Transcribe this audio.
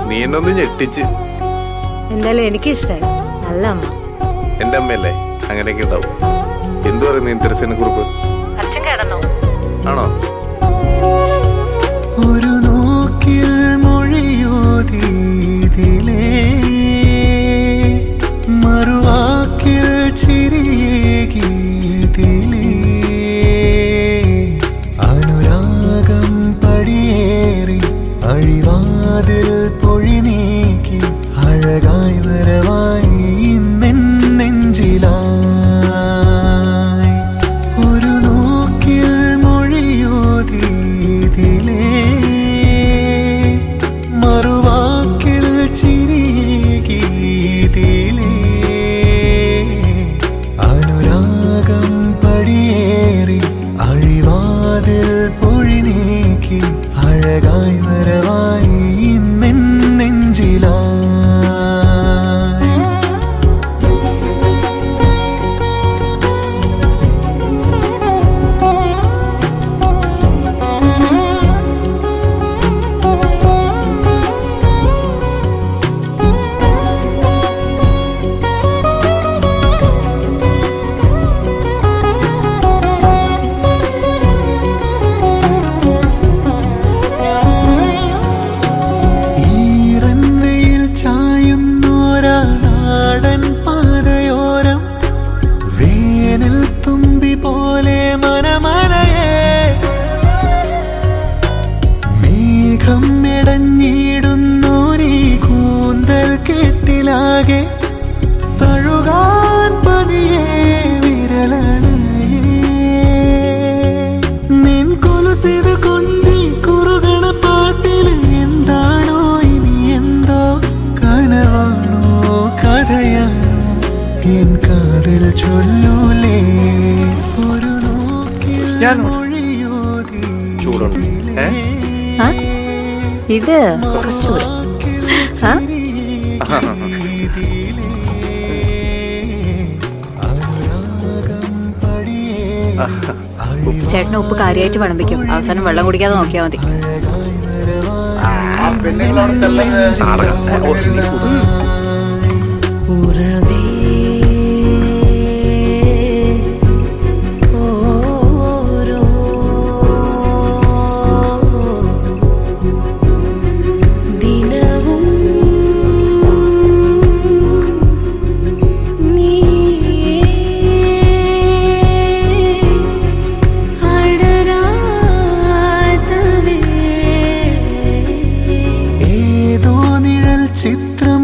നീ എന്നെ ഒന്ന് ഞെട്ടിച്ച് എന്തായാലും എനിക്ക് ഇഷ്ടമായി നല്ല അമ്മ എന്റെ അമ്മയല്ലേ അങ്ങനെയൊക്കെ ഉണ്ടാവും എന്തു പറയുന്നു ഇൻട്രസ്റ്റിനെ കുറിപ്പ് അച്ഛൻ കിടന്നോ ആണോ ഒരു നോക്കിൽ മൊഴിയോതീതിലേ മറുവാക്കിൽ ചിരിയേകീതിലേ അനുരാഗം പടിയേറി അഴിവാതിൽ പൊഴി നീക്കി അഴകായി വരവായി ഇന്നെൻ നെഞ്ചിലായി ഒരു നോക്കിൽ മൊഴിയോതീതിലേ മറുവാക്കിൽ ചിരിയേകീതിലേ അനുരാഗം പടിയേറി അഴിവാതിൽ പൊഴി നീക്കി അഴകായി വരവായി ഇന്നെൻ നെഞ്ചിലായി ഈറന്നയിൽ ചായുന്നോരാ നാടൻ പാതയോരം വേനൽ തുമ്പി പോലെ മനമലയെ മേഘം ഇടഞ്ഞിടുന്നോരീ കൂന്തൽ കെട്ടിലാകെ തഴുകാൻ പതിയെ വിരലണയേ നിൻ കൊലുസിത് കൊഞ്ചി കുറുകണ പാട്ടിൽ എന്താണോ ഇനി എന്തോ കനവാണോ കഥയാണോ എൻ കാതിൽ ചൊല്ലൂലേ ഒരു നോക്കിൽ ഞാൻ- മൊഴിയോതി ചൂടുണ്ട് ഏ ആ? ഇത് കുറച്ച് കൂടി. ആ? ചേട്ടന് ഉപ്പ് കാര്യമായിട്ട് വിളമ്പിക്കും അവസാനം വെള്ളം കുടിക്കാതെ നോക്കിയാൽ മതി നാടകം ഏ, ഓ, സ്നേഹം കൂട്ടും. ഉറവേ ഓരോ ദിനവും നീയേ അടരാതവേ ഏതോ നിഴൽ ചിത്രം